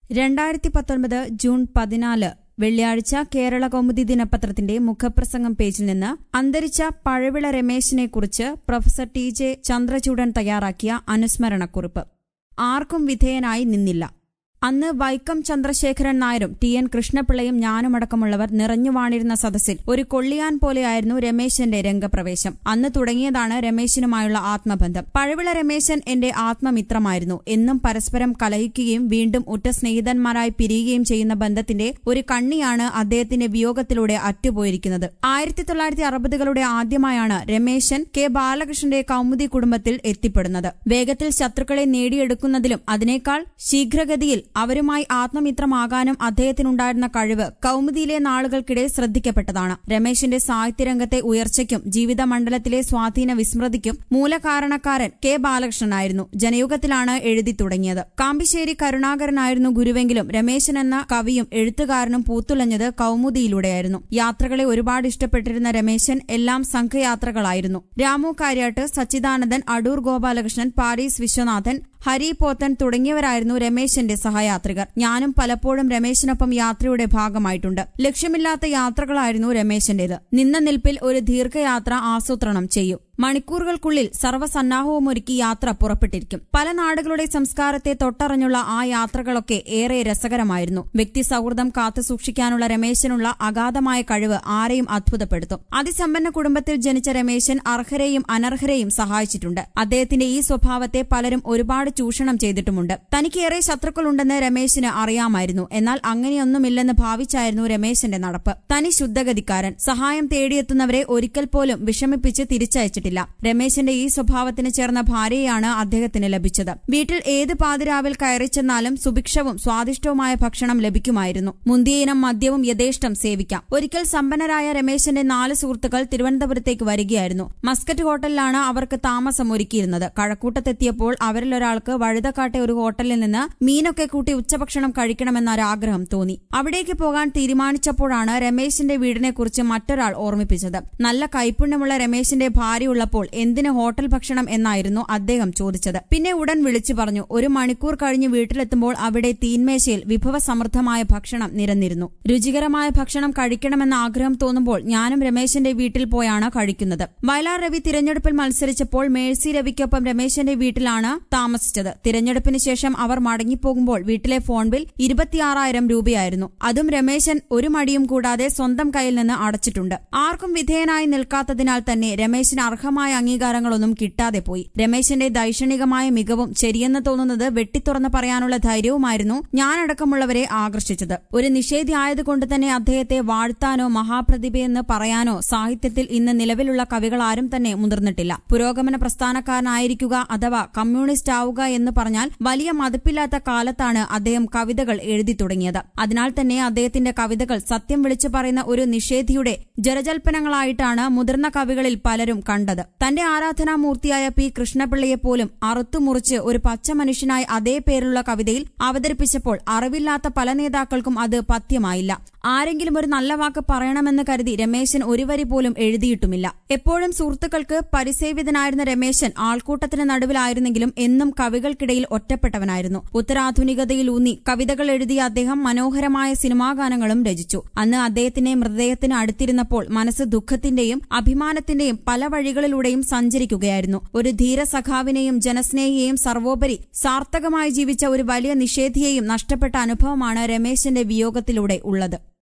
രണ്ടായിരത്തി പത്തൊൻപത് ജൂൺ പതിനാല് വെള്ളിയാഴ്ച കേരള കൗമുദി ദിനപത്രത്തിന്റെ മുഖപ്രസംഗം പേജിൽ നിന്ന് അന്തരിച്ച പഴവിള രമേശിനെക്കുറിച്ച് പ്രൊഫസർ ടി ജെ ചന്ദ്രചൂഡൻ തയ്യാറാക്കിയ അനുസ്മരണക്കുറിപ്പ് ആർക്കും വിധേയനായി നിന്നില്ല അന്ന് വൈക്കം ചന്ദ്രശേഖരൻ നായരും ടി എൻ കൃഷ്ണപിള്ളയും ഞാനുമടക്കമുള്ളവർ നിറഞ്ഞു വാണിരുന്ന സദസ്സിൽ ഒരു കൊള്ളിയാൻ പോലെയായിരുന്നു രമേശന്റെ രംഗപ്രവേശം അന്ന് തുടങ്ങിയതാണ് രമേശിനുമായുള്ള ആത്മബന്ധം പഴവിള രമേശൻ എന്റെ ആത്മമിത്രമായിരുന്നു എന്നും പരസ്പരം കലഹിക്കുകയും വീണ്ടും ഉറ്റ സ്നേഹിതന്മാരായി പിരിയുകയും ചെയ്യുന്ന ബന്ധത്തിന്റെ ഒരു കണ്ണിയാണ് അദ്ദേഹത്തിന്റെ വിയോഗത്തിലൂടെ അറ്റുപോയിരിക്കുന്നത് ആയിരത്തി തൊള്ളായിരത്തി അറുപതുകളുടെ ആദ്യമായാണ് രമേശൻ കെ ബാലകൃഷ്ണന്റെ കൌമുദി കുടുംബത്തിൽ എത്തിപ്പെടുന്നത് വേഗത്തിൽ ശത്രുക്കളെ നേടിയെടുക്കുന്നതിലും അതിനേക്കാൾ ശീഘ്രഗതിയിൽ അവരുമായി ആത്മമിത്രമാകാനും അദ്ദേഹത്തിനുണ്ടായിരുന്ന കഴിവ് കൌമുദിയിലെ നാളുകൾക്കിടെ ശ്രദ്ധിക്കപ്പെട്ടതാണ് രമേശിന്റെ സാഹിത്യരംഗത്തെ ഉയർച്ചയ്ക്കും ജീവിതമണ്ഡലത്തിലെ സ്വാധീന വിസ്മൃതിക്കും മൂലകാരണക്കാരൻ കെ ബാലകൃഷ്ണനായിരുന്നു ജനയുഗത്തിലാണ് എഴുതി തുടങ്ങിയത് കാമ്പിശ്ശേരി കരുണാകരനായിരുന്നു ഗുരുവെങ്കിലും രമേശൻ എന്ന കവിയും എഴുത്തുകാരനും പൂത്തുലഞ്ഞത് കൌമുദിയിലൂടെയായിരുന്നു യാത്രകളെ ഒരുപാട് ഇഷ്ടപ്പെട്ടിരുന്ന രമേശൻ എല്ലാം സംഘയാത്രകളായിരുന്നു രാമു കാര്യാട്ട് സച്ചിദാനന്ദൻ അടൂർ ഗോപാലകൃഷ്ണൻ പാരീസ് വിശ്വനാഥൻ ഹരി പോത്തൻ തുടങ്ങിയവരായിരുന്നു രമേശന്റെ സഹയാത്രികർ ഞാനും പലപ്പോഴും രമേശിനൊപ്പം യാത്രയുടെ ഭാഗമായിട്ടുണ്ട് ലക്ഷ്യമില്ലാത്ത യാത്രകളായിരുന്നു രമേശന്റേത് നിന്ന നിൽപ്പിൽ ഒരു ദീർഘയാത്ര ആസൂത്രണം ചെയ്യും മണിക്കൂറുകൾക്കുള്ളിൽ സർവ്വസന്നാഹവുമൊരുക്കി യാത്ര പുറപ്പെട്ടിരിക്കും പല നാടുകളുടെ സംസ്കാരത്തെ തൊട്ടറിഞ്ഞുള്ള ആ യാത്രകളൊക്കെ ഏറെ രസകരമായിരുന്നു വ്യക്തി സൗഹൃദം കാത്തുസൂക്ഷിക്കാനുള്ള രമേശനുള്ള അഗാധമായ കഴിവ് ആരെയും അത്ഭുതപ്പെടുത്തും അതിസമ്പന്ന കുടുംബത്തിൽ ജനിച്ച രമേശൻ അർഹരെയും അനർഹരെയും സഹായിച്ചിട്ടുണ്ട് അദ്ദേഹത്തിന്റെ ഈ സ്വഭാവത്തെ പലരും ഒരുപാട് ചൂഷണം ചെയ്തിട്ടുമുണ്ട് തനിക്കേറെ ശത്രുക്കളുണ്ടെന്ന് രമേശിന് അറിയാമായിരുന്നു എന്നാൽ അങ്ങനെയൊന്നുമില്ലെന്ന് ഭാവിച്ചായിരുന്നു രമേശന്റെ നടപ്പ് തനി ശുദ്ധഗതിക്കാരൻ സഹായം തേടിയെത്തുന്നവരെ ഒരിക്കൽ പോലും വിഷമിപ്പിച്ച് തിരിച്ചയച്ചിട്ടില്ല രമേശന്റെ ഈ സ്വഭാവത്തിന് ചേർന്ന ഭാര്യയാണ് അദ്ദേഹത്തിന് ലഭിച്ചത് വീട്ടിൽ ഏത് പാതിരാവിൽ കയറി ചെന്നാലും സുഭിക്ഷവും സ്വാദിഷ്ടവുമായ ഭക്ഷണം ലഭിക്കുമായിരുന്നു മുന്തിയയിനം മദ്യവും യഥേഷ്ടം സേവിക്കാം ഒരിക്കൽ സമ്പന്നരായ രമേശന്റെ നാല് സുഹൃത്തുക്കൾ തിരുവനന്തപുരത്തേക്ക് വരികയായിരുന്നു മസ്കറ്റ് ഹോട്ടലിലാണ് അവർക്ക് താമസം ഒരുക്കിയിരുന്നത് കഴക്കൂട്ടത്തെത്തിയപ്പോൾ അവരിലൊരാൾക്ക് വഴുതക്കാട്ടെ ഒരു ഹോട്ടലിൽ നിന്ന് മീനൊക്കെ കൂട്ടി ഉച്ചഭക്ഷണം കഴിക്കണമെന്നൊരാഗ്രഹം തോന്നി അവിടേക്ക് പോകാൻ തീരുമാനിച്ചപ്പോഴാണ് രമേശിന്റെ വീടിനെക്കുറിച്ച് മറ്റൊരാൾ ഓർമ്മിപ്പിച്ചത് നല്ല കൈപുണ്യമുള്ള രമേശിന്റെ ഭാര്യയുള്ളപ്പോൾ എന്തിന് ഹോട്ടൽ ഭക്ഷണം എന്നായിരുന്നു അദ്ദേഹം ചോദിച്ചത് പിന്നെ ഉടൻ വിളിച്ചു പറഞ്ഞു ഒരു മണിക്കൂർ കഴിഞ്ഞ് വീട്ടിലെത്തുമ്പോൾ അവിടെ തീന്മേശയിൽ വിഭവസമൃദ്ധമായ ഭക്ഷണം നിരന്നിരുന്നു രുചികരമായ ഭക്ഷണം കഴിക്കണമെന്ന ആഗ്രഹം തോന്നുമ്പോൾ ഞാനും രമേശന്റെ വീട്ടിൽ പോയാണ് കഴിക്കുന്നത് വയലാർ രവി തിരഞ്ഞെടുപ്പിൽ മത്സരിച്ചപ്പോൾ മേഴ്സി രവിക്കൊപ്പം രമേശന്റെ വീട്ടിലാണ് താമസിച്ചത് തിരഞ്ഞെടുപ്പിന് ശേഷം അവർ മടങ്ങിപ്പോകുമ്പോൾ വീട്ടിലെ ഫോൺ ബിൽ ഇരുപത്തിയാറായിരം രൂപയായിരുന്നു അതും രമേശൻ ഒരു മടിയും കൂടാതെ സ്വന്തം കയ്യിൽ നിന്ന് അടച്ചിട്ടുണ്ട് ആർക്കും വിധേയനായി നിൽക്കാത്തതിനാൽ തന്നെ രമേശിന് അർഹമായ അംഗീകാരങ്ങളൊന്നും കിട്ടാതെ പോയി രമേശന്റെ ദൈക്ഷണികമായ മികവും ശരിയെന്ന് തോന്നുന്നത് വെട്ടിത്തുറന്ന് പറയാനുള്ള ധൈര്യവുമായിരുന്നു ഞാനടക്കമുള്ളവരെ ആകർഷിച്ചത് ഒരു നിഷേധി ആയതുകൊണ്ട് തന്നെ അദ്ദേഹത്തെ വാഴ്ത്താനോ മഹാപ്രതിഭയെന്ന് പറയാനോ സാഹിത്യത്തിൽ ഇന്ന് നിലവിലുള്ള കവികളാരും തന്നെ മുതിർന്നിട്ടില്ല പുരോഗമന പ്രസ്ഥാനക്കാരനായിരിക്കുക അഥവാ കമ്മ്യൂണിസ്റ്റ് ആവുക എന്ന് പറഞ്ഞാൽ വലിയ മതിപ്പില്ലാത്ത കാലത്താണ് അദ്ദേഹം കവിതകൾ എഴുതി തുടങ്ങിയത് അതിനാൽ തന്നെ അദ്ദേഹത്തിന്റെ കവിതകൾ സത്യം വിളിച്ചു പറയുന്ന ഒരു നിഷേധിയുടെ ജലജൽപ്പനങ്ങളായിട്ടാണ് മുതിർന്ന കവികളിൽ പലരും കണ്ടത് തന്റെ ആരാധനാമൂർത്തിയായ പി കൃഷ്ണപിള്ളയെപ്പോലും അറുത്തുമുറിച്ച് ഒരു പച്ച മനുഷ്യനായി അതേ പേരിലുള്ള കവിതയിൽ അവതരിപ്പിച്ചപ്പോൾ അറിവില്ലാത്ത പല നേതാക്കൾക്കും അത് പഥ്യമായില്ല ആരെങ്കിലും ഒരു നല്ല വാക്ക് പറയണമെന്ന് കരുതി രമേശൻ ഒരു വരി പോലും എഴുതിയിട്ടുമില്ല എപ്പോഴും സുഹൃത്തുക്കൾക്ക് പരിസേവിതനായിരുന്ന രമേശൻ ആൾക്കൂട്ടത്തിന് നടുവിലായിരുന്നെങ്കിലും എന്നും കവികൾക്കിടയിൽ ഒറ്റപ്പെട്ടവനായിരുന്നു ഉത്തരാധുനികതയിലൂന്നി കവിതകൾ എഴുതിയ അദ്ദേഹം മനോഹരമായ സിനിമാഗാനങ്ങളും രചിച്ചു അന്ന് അദ്ദേഹത്തിന്റെ മൃതദേഹത്തിന് അടുത്തിരുന്നപ്പോൾ മനസ്സ് ദുഃഖത്തിന്റെയും അഭിമാനത്തിന്റെയും പല വഴികളിലൂടെയും സഞ്ചരിക്കുകയായിരുന്നു ഒരു ധീരസഖാവിനെയും ജനസ്നേഹിയെയും സർവോപരി സാർത്ഥകമായി ജീവിച്ച ഒരു വലിയ നിഷേധിയെയും നഷ്ടപ്പെട്ട അനുഭവമാണ് രമേശന്റെ വിയോഗത്തിലൂടെ ഉള്ളത്